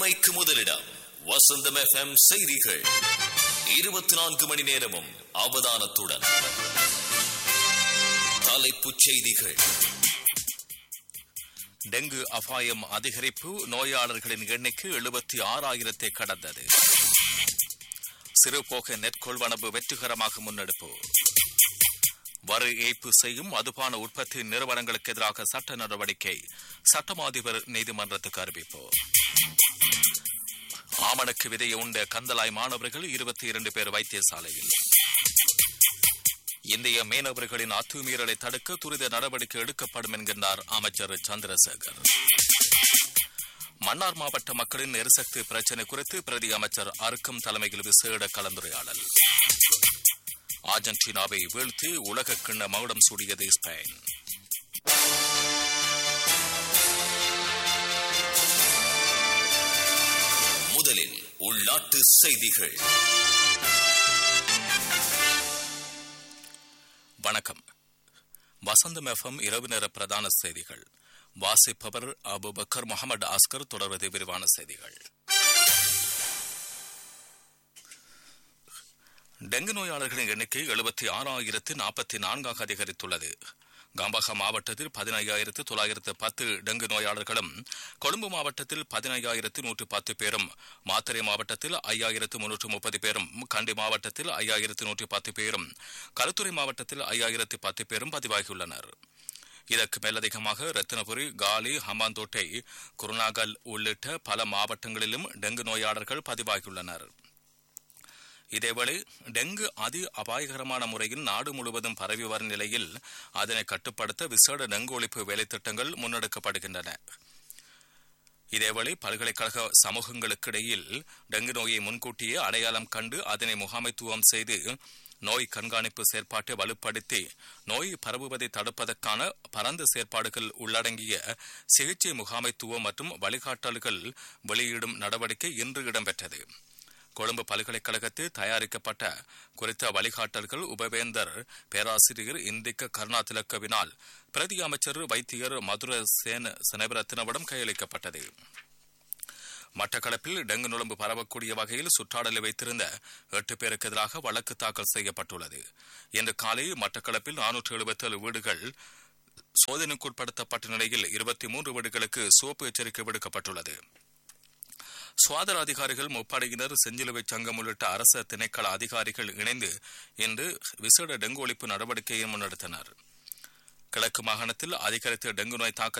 மணிக்கு முதலிடம் வசந்தம் எஃப்எம் செய்திகள் இருபத்தி நான்கு மணி நேரமும் அவதானத்துடன் தலைப்புச் செய்திகள் டெங்கு அபாயம் அதிகரிப்பு நோயாளர்களின் எண்ணிக்கை எழுபத்தி ஆறாயிரத்தை கடந்தது சிறுபோக நெற்கொள்வனவு வெற்றிகரமாக முன்னெடுப்பு வரி ஏய்ப்பு செய்யும் மதுபான உற்பத்தி நிறுவனங்களுக்கு எதிராக சட்ட நடவடிக்கை சட்டம் அதிபர் நீதிமன்றத்துக்கு அறிவிப்பு ஆமணக்கு விதையை உண்ட கந்தலாய் மாணவர்கள் இருபத்தி இரண்டு பேர் வைத்தியசாலையில் இந்திய மீனவர்களின் அத்துமீறலை தடுக்க துரித நடவடிக்கை எடுக்கப்படும் என்கின்றார் அமைச்சர் சந்திரசேகர் மன்னார் மாவட்ட மக்களின் எரிசக்தி பிரச்சினை குறித்து பிரதி அமைச்சர் அருக்கம் தலைமையில் விசேட கலந்துரையாடல் அர்ஜென்டினாவை வீழ்த்தி உலக கிண்ண மகுடம் சூடியது ஸ்பெயின் முதலில் உள்நாட்டு செய்திகள் வணக்கம் வசந்தம் எஃப்எம் இரவு நேர பிரதான செய்திகள் வாசிப்பவர் அபுபக்கர் முகமது ஆஸ்கர் தொடர்வது விரிவான செய்திகள் டெங்கு நோயாளர்களின் எண்ணிக்கை எழுபத்தி ஆறாயிரத்து நாற்பத்தி நான்காக அதிகரித்துள்ளது கம்பஹா மாவட்டத்தில் பதினையாயிரத்து தொள்ளாயிரத்து பத்து டெங்கு நோயாளர்களும் கொழும்பு மாவட்டத்தில் பதினையாயிரத்து நூற்று பத்து பேரும் மாத்தறை மாவட்டத்தில் ஐயாயிரத்து முன்னூற்று முப்பது பேரும் கண்டி மாவட்டத்தில் ஐயாயிரத்து நூற்று பத்து பேரும் களுத்துறை மாவட்டத்தில் ஐயாயிரத்து பத்து பேரும் பதிவாகியுள்ளனர் இதற்கு மேலதிகமாக ரத்தினபுரி காலி ஹம்பாந்தோட்டை குருநாகல் உள்ளிட்ட பல மாவட்டங்களிலும் டெங்கு நோயாளர்கள் பதிவாகியுள்ளனர் இதேவேளை டெங்கு அதி அபாயகரமான முறையில் நாடு முழுவதும் பரவி வரும் நிலையில் அதனை கட்டுப்படுத்த விசேட டெங்கு ஒழிப்பு வேலைத்திட்டங்கள் முன்னெடுக்கப்படுகின்றன இதேவேளை பல்கலைக்கழக சமூகங்களுக்கிடையில் டெங்கு நோயை முன்கூட்டியே அடையாளம் கண்டு அதனை முகாமைத்துவம் செய்து நோய் கண்காணிப்பு செயற்பாட்டை வலுப்படுத்தி நோய் பரவுவதை தடுப்பதற்கான பரந்த செயற்பாடுகள் உள்ளடங்கிய சிகிச்சை முகாமைத்துவம் மற்றும் வழிகாட்டல்கள் வெளியிடும் நடவடிக்கை இன்று இடம்பெற்றது கொழும்பு பல்கலைக்கழகத்தில் தயாரிக்கப்பட்ட குறித்த வழிகாட்டல்கள் உபவேந்தர் பேராசிரியர் இந்திக்க கருணாதிலக்கவினால் பிரதி அமைச்சர் வைத்தியர் மதுர சேன செனவிரத்தினவிடம் கையளிக்கப்பட்டது மட்டக்களப்பில் டெங்கு நுழம்பு பரவக்கூடிய வகையில் சுற்றாடலை வைத்திருந்த எட்டு பேருக்கு எதிராக வழக்கு தாக்கல் செய்யப்பட்டுள்ளது இன்று காலை மட்டக்களப்பில் நானூற்று எழுபத்தேழு வீடுகள் சோதனைக்குட்படுத்தப்பட்ட நிலையில் இருபத்தி மூன்று வீடுகளுக்கு சோப்பு எச்சரிக்கை விடுக்கப்பட்டுள்ளது சுகாதார அதிகாரிகள் முப்படையினர் செஞ்சிலுவை சங்கம் உள்ளிட்ட அரச திணைக்கள அதிகாரிகள் இணைந்து இன்று விசேட டெங்கு ஒழிப்பு நடவடிக்கையை முன்னெடுத்தனர் கிழக்கு மாகாணத்தில் அதிகரித்த டெங்கு நோய் தாக்க